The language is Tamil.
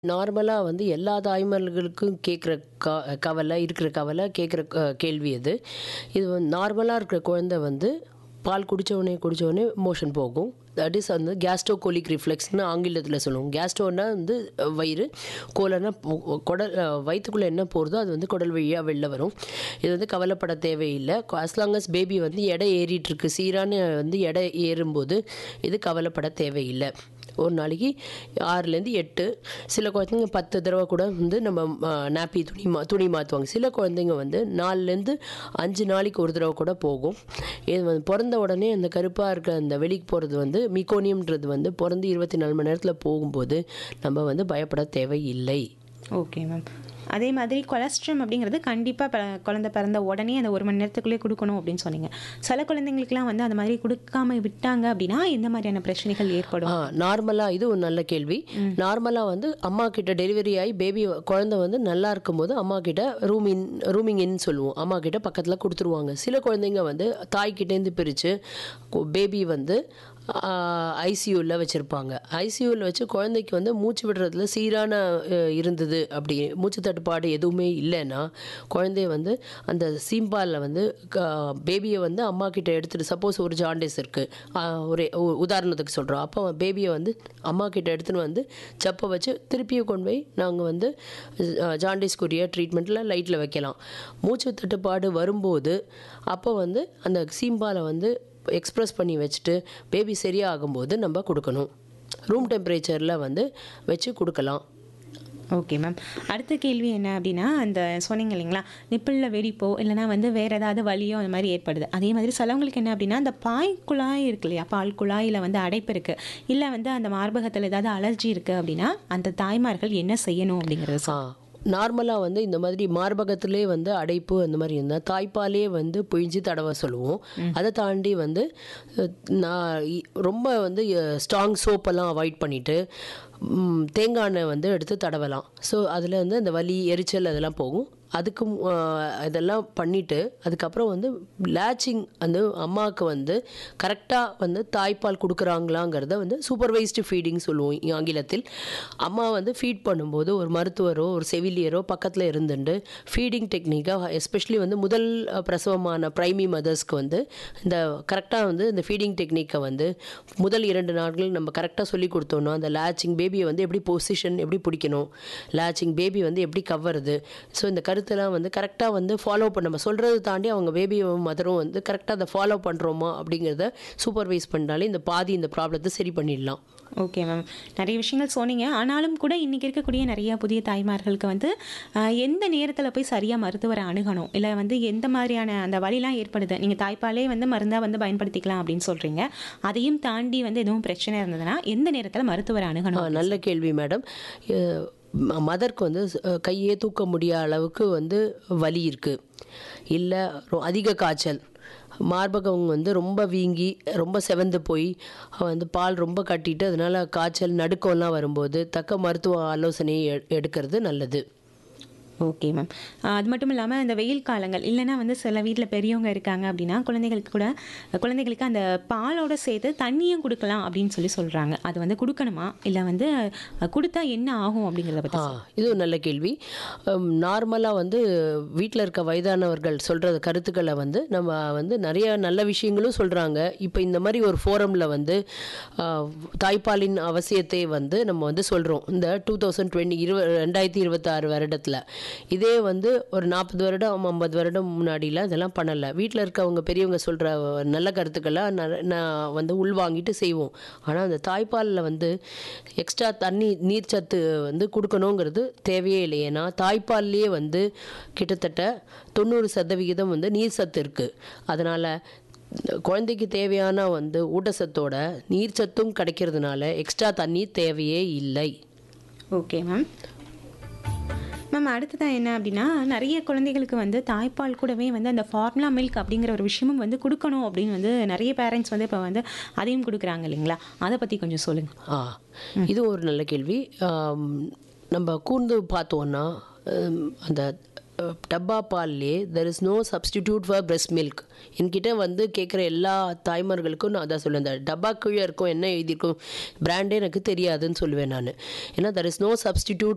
நார்மலா வந்து எல்லா தாய்மார்களுக்கும் கேட்குற க கவலை இருக்கிற கவலை கேட்குற க கேள்வி அது. இது வந்து நார்மலா இருக்கிற குழந்தை வந்து பால் குடிச்ச உடனே குடிச்ச உடனே மோஷன் போகும். தட் இஸ் வந்து கேஸ்ட்ரோகோலிக் ரிஃப்ளெக்ஸ்னு ஆங்கிலத்துல சொல்லுவோம். கேஸ்ட்ரோன்னா வந்து வயிறு, கோலன்னா பொ குடல் அ வயித்துக்குள்ள என்ன போறதோ அது வந்து குடல் வழியா வெளில வரும். இது வந்து கவலைப்பட தேவையில்ல. அஸ் லாங் அஸ் பேபி வந்து எடை ஏறிட்டுருக்கு சீரான வந்து எடை ஏறும்போது இது கவலைப்பட தேவையில்ல. ஒரு நாளைக்கு 6லேருந்து 8 சில குழந்தைங்க 10 தடவ கூட வந்து நம்ம அ நாப்பி துணி மா துணி மாத்துவாங்க. சில குழந்தைங்க வந்து 4லேருந்து 5 நாளைக்கு ஒரு தடவ கூட போகும். இது வந்து பொறந்த உடனே அந்த கருப்பா இருக்க அந்த வெளிக்கு போறது வந்து மீகோனியம்ன்றது வந்து பொறந்து 24 மணி நேரத்துல போகும்போது நம்ம வந்து பயப்பட தேவையில்லை. Okay ma'am. அதே மாதிரி கொலஸ்ட்ரம் அப்படிங்கிறது கண்டிப்பா ப குழந்தை பிறந்த உடனே அந்த 1 மணி நேரத்துக்குள்ளே குடுக்கணும் அப்படின்னு சொன்னீங்க. சில குழந்தைங்களுக்குலாம் வந்து அந்த மாதிரி குடுக்காம விட்டாங்க அப்படின்னா, எந்த மாதிரியான பிரச்சனைகள் ஆ ஏற்படும்? நார்மலா இது ஒரு நல்ல கேள்வி. ம். நார்மலா வந்து அம்மா கிட்ட டெலிவரி ஆயி பேபி குழந்தை வந்து நல்லா இருக்கும்போது அம்மா கிட்ட ரூம் இன் ரூமிங் இன் சொல்லுவோம். அம்மா கிட்ட பக்கத்துல குடுத்துருவாங்க. சில குழந்தைங்க வந்து தாய் கிட்டேருந்து பிரிச்சு கு பேபி வந்து ஆ ஐசியூல வச்சிருப்பாங்க. ஐசியூல வச்சு குழந்தைக்கு வந்து மூச்சு விடுறதுல சீரான அ இருந்தது அப்படி மூச்சு தட்டுப்பாடு எதுவுமே இல்லன்னா, குழந்தைய வந்து அந்த சீம்பால்ல வந்து க பேபிய வந்து அம்மா கிட்ட எடுத்துட்டு சப்போஸ் ஒரு ஜாண்டிஸ் இருக்கு. அ ஒரு உ உதாரணத்துக்கு சொல்றோம். அப்போ பேபிய வந்து அம்மா கிட்ட எடுத்துன்னு வந்து சப்ப வச்சு திருப்பியும் கொண்டு போய் நாங்க வந்து அ ஜாண்டிஸ்க்குரிய ட்ரீட்மெண்ட்ல லைட்ல வைக்கலாம். மூச்சு தட்டுப்பாடு வரும்போது, அப்போ வந்து அந்த சீம்பால வந்து எக்ஸ்பிரஸ் பண்ணி வச்சுட்டு பேபி சரியாகும்போது நம்ம குடுக்கணும். ரூம் டெம்பரேச்சர்ல வந்து வச்சு குடுக்கலாம். Okay ma'am. அடுத்த கேள்வி என்ன அப்படின்னா, அந்த சொன்னீங்க இல்லைங்களா, நிப்பிள்ல வெடிப்போ இல்லைனா வந்து வேற ஏதாவது வலியோ அந்த மாதிரி ஏற்படுது. அதே மாதிரி சிலவங்களுக்கு என்ன அப்படின்னா, அந்த பாய் குழாய் இருக்கு இல்லையா, பால் குழாயில வந்து அடைப்பு இருக்கு. இல்ல வந்து அந்த மார்பகத்துல ஏதாவது அலர்ஜி இருக்கு அப்படின்னா, அந்த தாய்மார்கள் என்ன செய்யணும் அப்படிங்கிறத ஆ சொல் நார்மலா வந்து இந்த மாதிரி மார்பகத்திலே வந்து அடைப்பு அந்த மாரி இருந்தா, தாய்ப்பாலே வந்து பிழிஞ்சு தடவ சொல்லுவோம். ம். அத தாண்டி வந்து அ நான் இ ரொம்ப வந்து அ ஸ்ட்ராங் சோப்பெல்லாம் அவாய்ட் பண்ணிட்டு, ம் தேங்காய் எண்ணெய் வந்து எடுத்து தடவலாம். ஸோ அதுல வந்து அந்த வலி, எரிச்சல் அதெல்லாம் போகும். அதுக்கு அ இதெல்லாம் பண்ணிட்டு, அதுக்கப்புறம் வந்து லேட்சிங் வந்து அம்மாவுக்கு வந்து கரெக்ட்டா வந்து தாய்ப்பால் குடுக்குறாங்களாங்கிறத வந்து சூப்பர்வைஸ்டு ஃபீடிங் சொல்லுவோம் ஆங்கிலத்தில். அம்மா வந்து ஃபீட் பண்ணும்போது ஒரு மருத்துவரோ, ஒரு செவிலியரோ பக்கத்துல இருந்துண்டு ஃபீடிங் டெக்னிக்கா எஸ்பெஷலி வந்து முதல் பிரசவமான பிரைமி மதர்ஸ்க்கு வந்து இந்த கரெக்ட்டா வந்து இந்த ஃபீடிங் டெக்னிக்க வந்து முதல் 2 நாட்கள் நம்ம கரெக்ட்டா சொல்லிக் குடுத்தோம்னா, அந்த லேட்சிங் பேபிய வந்து எப்படி பொசிஷன் எப்படி புடிக்கணும், லேட்சிங் பேபி வந்து எப்படி கவ்வறது, ஸோ இந்த கருத்தெல்லாம் வந்து கரெக்ட்டா வந்து ஃபாலோ பண்ண நம்ம சொல்றத தாண்டி அவங்க பேபியும் மதரும் வந்து கரெக்ட்டா அத ஃபாலோ பண்றோமா அப்படிங்கிறத சூப்பர்வைஸ் பண்ணாலே இந்த பாதி இந்த ப்ராப்ளத்த சரி பண்ணிடலாம். Okay ma'am. நிறைய விஷயங்கள் சொன்னீங்க. ஆனாலும் கூட இன்னைக்கு இருக்கக்கூடிய நிறைய புதிய தாய்மார்களுக்கு வந்து அ எந்த நேரத்துல போய் சரியா மருத்துவர அணுகணும்? இல்ல வந்து எந்த மாதிரியான அந்த வலிலாம் ஏற்படுது. நீங்க தாய்ப்பாலே வந்து மருந்தா வந்து பயன்படுத்திக்கலாம் அப்படின்னு சொல்றீங்க. அதையும் தாண்டி வந்து எதுவும் பிரச்சனை இருந்ததுன்னா, எந்த நேரத்துல மருத்துவர ஆ அணுகணும்? அப்படின்னு நல்ல சொல் கேள்வி மேடம். எ ம மதருக்கு வந்து ஸ் கையே தூக்க முடியாத அளவுக்கு வந்து வலி இருக்கு. இல்ல ரொ அதிக காய்ச்சல். மார்பகம் வந்து ரொம்ப வீங்கி, ரொம்ப செவந்து போய் வந்து பால் ரொம்ப கட்டிட்டு அதனால காய்ச்சல், நடுக்கம்லாம் வரும்போது தக்க மருத்துவ ஆலோசனை எ எடுக்கிறது நல்லது. Okay ma'am. அ அது மட்டும் இல்லாம இந்த வெயில் காலங்கள் இல்லன்னா வந்து சில வீட்ல பெரியவங்க இருக்காங்க அப்படின்னா, குழந்தைகளுக்கு கூட குழந்தைகளுக்கு அந்த பாலோட சேர்த்து தண்ணியும் குடுக்கலாம் அப்படின்னு சொல்லி சொல்றாங்க. அது வந்து குடுக்கணுமா? இல்ல வந்து குடுத்தா என்ன ஆகும் அப்படிங்கிறத ஆ பத்தி சொல் இது ஒரு நல்ல கேள்வி. ம் நார்மலா வந்து வீட்ல இருக்க வயதானவர்கள் சொல்ற கருத்துக்கள வந்து நம்ம வந்து நெறைய நல்ல விஷயங்களும் சொல்றாங்க. இப்ப இந்த மாரி ஒரு ஃபோரம்ல வந்து அ தாய்ப்பாலின் அவசியத்தை வந்து நம்ம வந்து சொல்றோம். இந்த 2020 இரு 2026 வருடத்துல. இதே வந்து ஒரு 40 வருடம், 50 வருடம் முன்னாடிலாம் இதெல்லாம் பண்ணல. வீட்ல இருக்கவங்க பெரியவங்க சொல்ற நல்ல கருத்துக்கள ந நான் வந்து உள்வாங்கிட்டு செய்வோம். ஆனா அந்த தாய்ப்பால்ல வந்து எக்ஸ்ட்ரா தண்ணி நீர் சத்து வந்து குடுக்கணுங்கிறது தேவையே இல்லை. ஏன்னா தாய்ப்பால்லயே வந்து கிட்டத்தட்ட 90% வந்து நீர் சத்து இருக்கு. அதனால குழந்தைக்கு தேவையான வந்து ஊட்டச்சத்தோட நீர் சத்தும் கிடைக்கிறதுனால எக்ஸ்ட்ரா தண்ணி தேவையே இல்லை. Okay ma'am. மேம் அடுத்ததா என்ன அப்படின்னா, நிறைய குழந்தைகளுக்கு வந்து தாய்ப்பால் கூடவே வந்து அந்த ஃபார்முலா மில்க் அப்படிங்கிற ஒரு விஷயமும் வந்து குடுக்கணும் அப்படின்னு வந்து நிறைய பேரண்ட்ஸ் வந்து இப்ப வந்து அதையும் குடுக்குறாங்க இல்லைங்களா? அத பத்தி கொஞ்சம் சொல்லுங்க. ஆ இது ஒரு நல்ல கேள்வி. ஆம் நம்ம கூர்ந்து பார்த்தோம்னா, ம் அந்த அ டப்பா பால்லயே there is no substitute for breast milk. என்கிட்ட வந்து கேட்குற எல்லா தாய்மார்களுக்கும் நான் அதான் சொல்லுவேன். இந்த டப்பா கீழ இருக்கும் என்ன எழுதியிருக்கும் பிராண்டே எனக்கு தெரியாதுன்னு சொல்லுவேன் நானு. ஏன்னா தேர் இஸ் நோ சப்ஸ்டிட்யூட்